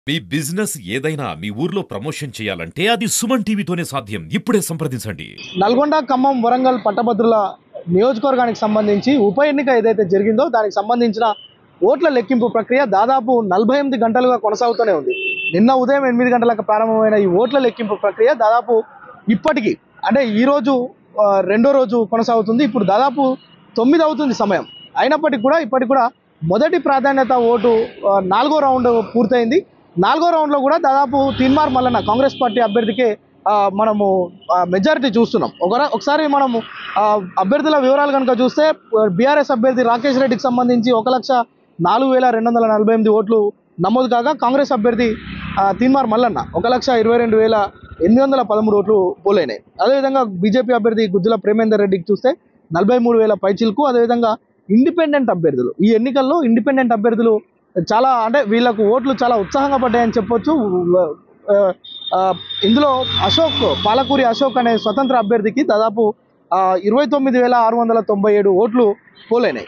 మీ business ఏదైనా మీ ఊర్లో promotion చేయాలంటే అది సుమన్ టీవీతోనే సాధ్యం ఇప్పుడే సంప్రదించండి నల్గొండ ఖమ్మం వరంగల్ పట్టభద్రుల నియోజకవర్గానికి సంబంధించి ఉప ఎన్నిక ఏదైతే జరిగిందో దానికి సంబంధించిన ఓట్ల లెక్కింపు ప్రక్రియ దాదాపు నలభై ఎనిమిది గంటలుగా కొనసాగుతూనే ఉంది నిన్న ఉదయం ఎనిమిది గంటలకు ప్రారంభమైన ఈ ఓట్ల లెక్కింపు ప్రక్రియ దాదాపు ఇప్పటికీ అంటే ఈ రోజు ఆ, రెండో రోజు కొనసాగుతుంది ఇప్పుడు దాదాపు తొమ్మిది అవుతుంది సమయం అయినప్పటికీ కూడా ఇప్పటికి కూడా మొదటి ప్రాధాన్యత ఓటు ఆ, నాలుగో రౌండ్ పూర్తయింది నాలుగో రౌండ్లో కూడా దాదాపు తీన్మార్ మల్లన్న కాంగ్రెస్ పార్టీ అభ్యర్థికే ఆ, మనము మెజారిటీ చూస్తున్నాం ఒక ఒకసారి మనము ఆ, అభ్యర్థుల వివరాలు కనుక చూస్తే బీఆర్ఎస్ అభ్యర్థి రాకేష్ రెడ్డికి సంబంధించి ఒక లక్ష నాలుగు వేల రెండు వందల నలభై ఎనిమిది ఓట్లు నమోదు కాగా కాంగ్రెస్ అభ్యర్థి ఆ, తీన్మార్ మల్లన్న ఒక లక్ష ఇరవై రెండు వేల ఎనిమిది వందల పదమూడు ఓట్లు పోలైనాయి అదేవిధంగా బీజేపీ అభ్యర్థి గుజ్జుల ప్రేమేందర్ రెడ్డికి చూస్తే నలభై మూడు వేల పైచిలకు అదేవిధంగా ఇండిపెండెంట్ అభ్యర్థులు ఈ ఎన్నికల్లో ఇండిపెండెంట్ అభ్యర్థులు చాలా అంటే వీళ్ళకు ఓట్లు చాలా ఉత్సాహంగా పడ్డాయని చెప్పొచ్చు ఆ, ఆ, ఇందులో అశోక్ పాలకూరి అశోక్ అనే స్వతంత్ర అభ్యర్థికి దాదాపు ఇరవై తొమ్మిది వేల ఆరు వందల తొంభై ఏడు ఓట్లు పోలైనాయి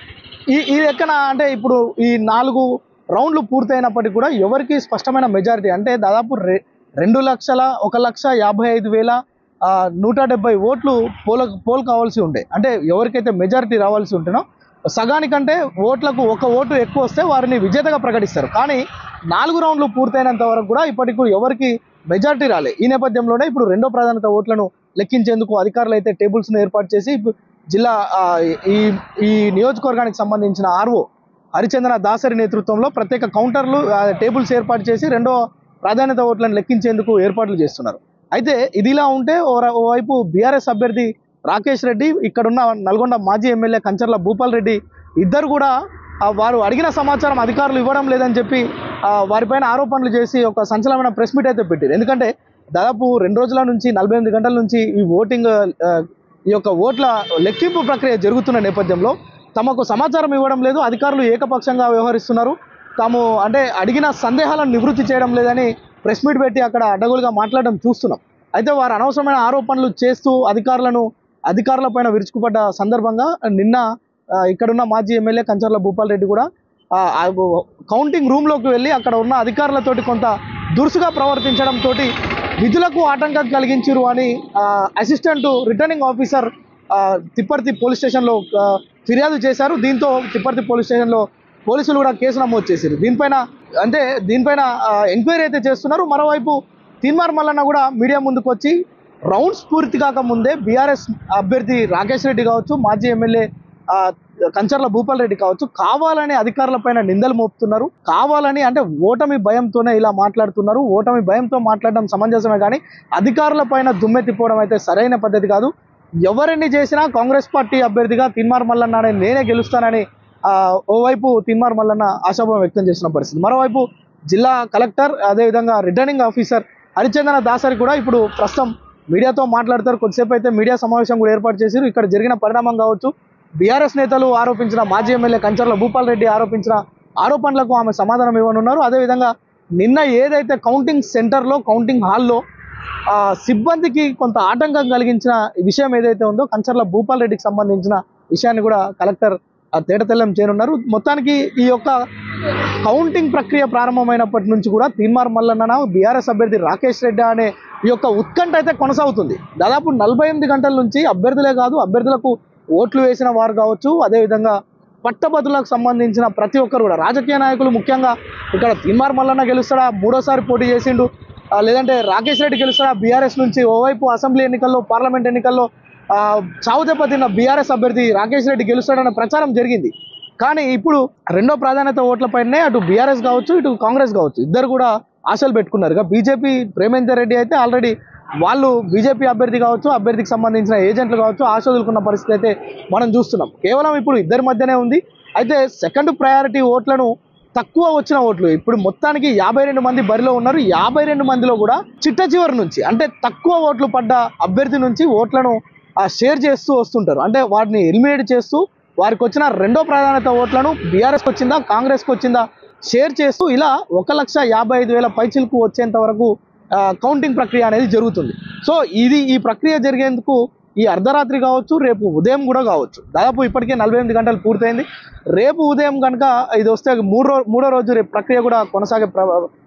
ఈ ఈ లెక్కన అంటే ఇప్పుడు ఈ నాలుగు రౌండ్లు పూర్తయినప్పటికీ కూడా ఎవరికి స్పష్టమైన మెజారిటీ అంటే దాదాపు రె రెండు లక్షల ఒక లక్ష యాభై ఐదు వేల ఆ, నూట డెబ్బై ఓట్లు పోల పోల్ కావాల్సి ఉంటాయి అంటే ఎవరికైతే మెజారిటీ రావాల్సి ఉంటేనో సగానికంటే ఓట్లకు ఒక ఓటు ఎక్కువ వస్తే వారిని విజేతగా ప్రకటిస్తారు కానీ నాలుగు రౌండ్లు పూర్తయినంత వరకు కూడా ఇప్పటికి ఎవరికి మెజారిటీ రాలే ఈ నేపథ్యంలోనే ఇప్పుడు రెండో ప్రాధాన్యత ఓట్లను లెక్కించేందుకు అధికారులు అయితే టేబుల్స్ను ఏర్పాటు చేసి ఇప్పుడు జిల్లా ఆ, ఈ ఈ నియోజకవర్గానికి సంబంధించిన ఆర్ఓ హరిచందన దాసరి నేతృత్వంలో ప్రత్యేక కౌంటర్లు ఆ, టేబుల్స్ ఏర్పాటు చేసి రెండో ప్రాధాన్యత ఓట్లను లెక్కించేందుకు ఏర్పాట్లు చేస్తున్నారు అయితే ఇదిలా ఉంటే ఓ- ఓవైపు బీఆర్ఎస్ అభ్యర్థి రాకేష్ రెడ్డి ఇక్కడున్న నల్గొండ మాజీ ఎమ్మెల్యే కంచర్ల భూపాల్ రెడ్డి ఇద్దరు కూడా ఆ, వారు అడిగిన సమాచారం అధికారులు ఇవ్వడం లేదని చెప్పి ఆ, వారిపైన ఆరోపణలు చేసి ఒక సంచలనమైన ప్రెస్ మీట్ అయితే పెట్టారు ఎందుకంటే దాదాపు రెండు రోజుల నుంచి నలభై ఎనిమిది గంటల నుంచి ఈ ఓటింగ్ ఆ, ఈ యొక్క ఓట్ల లెక్కింపు ప్రక్రియ జరుగుతున్న నేపథ్యంలో తమకు సమాచారం ఇవ్వడం లేదు అధికారులు ఏకపక్షంగా వ్యవహరిస్తున్నారు తాము అంటే అడిగిన సందేహాలను నివృత్తి చేయడం లేదని ప్రెస్ మీట్ పెట్టి అక్కడ అడ్డగోలుగా మాట్లాడడం చూస్తున్నాం అయితే వారు అనవసరమైన ఆరోపణలు చేస్తూ అధికారులను అధికారుల పైన విరుచుకుపడ్డ సందర్భంగా నిన్న ఆ, ఇక్కడున్న మాజీ ఎమ్మెల్యే కంచర్ల భూపాల్ రెడ్డి కూడా ఆ, ఆ, కౌంటింగ్ రూమ్లోకి వెళ్ళి అక్కడ ఉన్న అధికారులతోటి కొంత దురుసుగా ప్రవర్తించడంతో విధులకు ఆటంకం కలిగించారు అని ఆ, అసిస్టెంట్ రిటర్నింగ్ ఆఫీసర్ ఆ, తిప్పర్తి పోలీస్ స్టేషన్లో ఆ, ఫిర్యాదు చేశారు దీంతో తిప్పర్తి పోలీస్ స్టేషన్లో పోలీసులు కూడా కేసు నమోదు చేశారు దీనిపైన అంటే దీనిపైన ఆ, ఎంక్వైరీ అయితే చేస్తున్నారు మరోవైపు తీన్మార్ మల్లన్న కూడా మీడియా ముందుకు వచ్చి రౌండ్స్ పూర్తి కాకముందే బీఆర్ఎస్ అభ్యర్థి రాకేష్ రెడ్డి కావచ్చు మాజీ ఎమ్మెల్యే ఆ, కంచర్ల భూపాల్ రెడ్డి కావచ్చు కావాలని అధికారులపైన నిందలు మోపుతున్నారు కావాలని అంటే ఓటమి భయంతోనే ఇలా మాట్లాడుతున్నారు ఓటమి భయంతో మాట్లాడడం సమంజసమే కానీ అధికారులపైన దుమ్మెత్తిపోవడం అయితే సరైన పద్ధతి కాదు ఎవరిని చేసినా కాంగ్రెస్ పార్టీ అభ్యర్థిగా తిన్మార్ మల్లన్న అనే నేనే గెలుస్తానని ఆ, ఓవైపు తిన్మార్ మల్లన్న ఆశాభావం వ్యక్తం చేసిన పరిస్థితి మరోవైపు జిల్లా కలెక్టర్ అదేవిధంగా రిటర్నింగ్ ఆఫీసర్ హరిచందన దాసరి కూడా ఇప్పుడు ప్రస్తుతం మీడియాతో మాట్లాడతారు కొద్దిసేపు అయితే మీడియా సమావేశం కూడా ఏర్పాటు చేశారు ఇక్కడ జరిగిన పరిణామం కావచ్చు బీఆర్ఎస్ నేతలు ఆరోపించిన మాజీ ఎమ్మెల్యే కంచర్ల భూపాల్ రెడ్డి ఆరోపించిన ఆరోపణలకు ఆమె సమాధానం ఇవ్వనున్నారు అదేవిధంగా నిన్న ఏదైతే కౌంటింగ్ సెంటర్లో కౌంటింగ్ హాల్లో ఆ, సిబ్బందికి కొంత ఆటంకం కలిగించిన విషయం ఏదైతే ఉందో కంచర్ల భూపాల్ రెడ్డికి సంబంధించిన విషయాన్ని కూడా కలెక్టర్ ఆ, తేటతెల్లం చేయనున్నారు మొత్తానికి ఈ యొక్క కౌంటింగ్ ప్రక్రియ ప్రారంభమైనప్పటి నుంచి కూడా తీన్మార్ మల్లన్న బీఆర్ఎస్ అభ్యర్థి రాకేష్ రెడ్డి అనే ఈ యొక్క ఉత్కంఠ అయితే కొనసాగుతుంది దాదాపు నలభై ఎనిమిది గంటల నుంచి అభ్యర్థులే కాదు అభ్యర్థులకు ఓట్లు వేసిన వారు కావచ్చు అదేవిధంగా పట్టభద్రులకు సంబంధించిన ప్రతి ఒక్కరు కూడా రాజకీయ నాయకులు ముఖ్యంగా ఇక్కడ తీన్మార్ మల్లన్న గెలుస్తాడా మూడోసారి పోటీ చేసిండు ఆ, లేదంటే రాకేష్ రెడ్డి గెలుస్తాడా బీఆర్ఎస్ నుంచి ఓవైపు అసెంబ్లీ ఎన్నికల్లో పార్లమెంట్ ఎన్నికల్లో ఆ, చావు దెబ్బతిన్న బీఆర్ఎస్ అభ్యర్థి రాకేష్ రెడ్డి గెలుస్తాడన్న ప్రచారం జరిగింది కానీ ఇప్పుడు రెండో ప్రాధాన్యత ఓట్లపైనే అటు బీఆర్ఎస్ కావచ్చు ఇటు కాంగ్రెస్ కావచ్చు ఇద్దరు కూడా ఆశలు పెట్టుకున్నారు ఇక బీజేపీ ప్రేమేందర్ రెడ్డి అయితే ఆల్రెడీ వాళ్ళు బీజేపీ అభ్యర్థి కావచ్చు అభ్యర్థికి సంబంధించిన ఏజెంట్లు కావచ్చు ఆశ వదులుకున్న పరిస్థితి అయితే మనం చూస్తున్నాం కేవలం ఇప్పుడు ఇద్దరి మధ్యనే ఉంది అయితే సెకండ్ ప్రయారిటీ ఓట్లను తక్కువ వచ్చిన ఓట్లు ఇప్పుడు మొత్తానికి యాభై రెండు మంది బరిలో ఉన్నారు యాభై రెండు మందిలో కూడా చిట్ట చివరి నుంచి అంటే తక్కువ ఓట్లు పడ్డ అభ్యర్థి నుంచి ఓట్లను ఆ, షేర్ చేస్తూ వస్తుంటారు అంటే వాటిని ఎలిమినేట్ చేస్తూ వారికి వచ్చిన రెండో ప్రాధాన్యత ఓట్లను బీఆర్ఎస్కి వచ్చిందా కాంగ్రెస్కి వచ్చిందా షేర్ చేస్తూ ఇలా ఒక లక్ష యాభై ఐదు వేల పైచిలకు వచ్చేంత వరకు ఆ, కౌంటింగ్ ప్రక్రియ అనేది జరుగుతుంది సో ఇది ఈ ప్రక్రియ జరిగేందుకు ఈ అర్ధరాత్రి కావచ్చు రేపు ఉదయం కూడా కావచ్చు దాదాపు ఇప్పటికే నలభై ఎనిమిది గంటలు పూర్తయింది రేపు ఉదయం కనుక ఇది వస్తే మూడో మూడో రోజు రేపు ప్రక్రియ కూడా కొనసాగే ప్ర-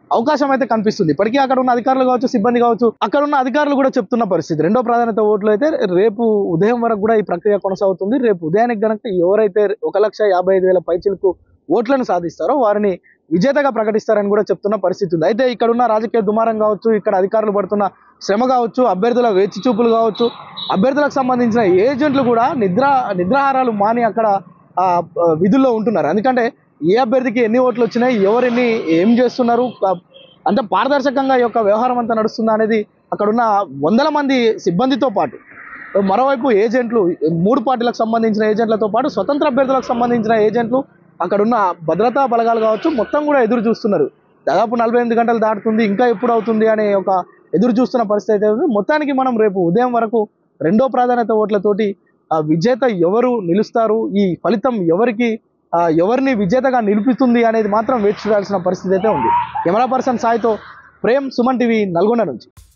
అవకాశం అయితే కనిపిస్తుంది ఇప్పటికీ అక్కడ ఉన్న అధికారులు కావచ్చు సిబ్బంది కావచ్చు అక్కడ ఉన్న అధికారులు కూడా చెప్తున్న పరిస్థితి రెండో ప్రాధాన్యత ఓట్లు అయితే రేపు ఉదయం వరకు కూడా ఈ ప్రక్రియ కొనసాగుతుంది రేపు ఉదయానికి గనక ఎవరైతే ఒక లక్ష యాభై ఐదు వేల పైచిలకు ఓట్లను సాధిస్తారో వారిని విజేతగా ప్రకటిస్తారని కూడా చెప్తున్న పరిస్థితి ఉంది అయితే ఇక్కడ ఉన్న రాజకీయ దుమారం కావచ్చు ఇక్కడ అధికారులు పడుతున్న శ్రమ కావచ్చు అభ్యర్థుల వేచి చూపులు కావచ్చు అభ్యర్థులకు సంబంధించిన ఏజెంట్లు కూడా నిద్ర నిద్రాహారాలు మాని అక్కడ ఆ, ఆ, విధుల్లో ఉంటున్నారు ఎందుకంటే ఏ అభ్యర్థికి ఎన్ని ఓట్లు వచ్చినాయి ఎవరిని ఏం చేస్తున్నారు ఆ, అంటే పారదర్శకంగా ఈ యొక్క వ్యవహారం అంతా నడుస్తుందా అనేది అక్కడ ఉన్న వందల మంది సిబ్బందితో పాటు మరోవైపు ఏజెంట్లు మూడు పార్టీలకు సంబంధించిన ఏజెంట్లతో పాటు స్వతంత్ర అభ్యర్థులకు సంబంధించిన ఏజెంట్లు అక్కడ ఉన్న భద్రతా బలగాలు కావచ్చు మొత్తం కూడా ఎదురు చూస్తున్నారు దాదాపు నలభై ఎనిమిది గంటలు దాటుతుంది ఇంకా ఎప్పుడు అవుతుంది అనే ఒక ఎదురు చూస్తున్న పరిస్థితి అయితే ఉంది మొత్తానికి మనం రేపు ఉదయం వరకు రెండో ప్రాధాన్యత ఓట్లతోటి ఆ విజేత ఎవరు నిలుస్తారు ఈ ఫలితం ఎవరికి ఆ, ఎవరిని విజేతగా నిలిపిస్తుంది అనేది మాత్రం వేచి చూడాల్సిన పరిస్థితి అయితే ఉంది కెమెరా పర్సన్ సాయితో ప్రేమ్ సుమన్ టీవీ నల్గొండ నుంచి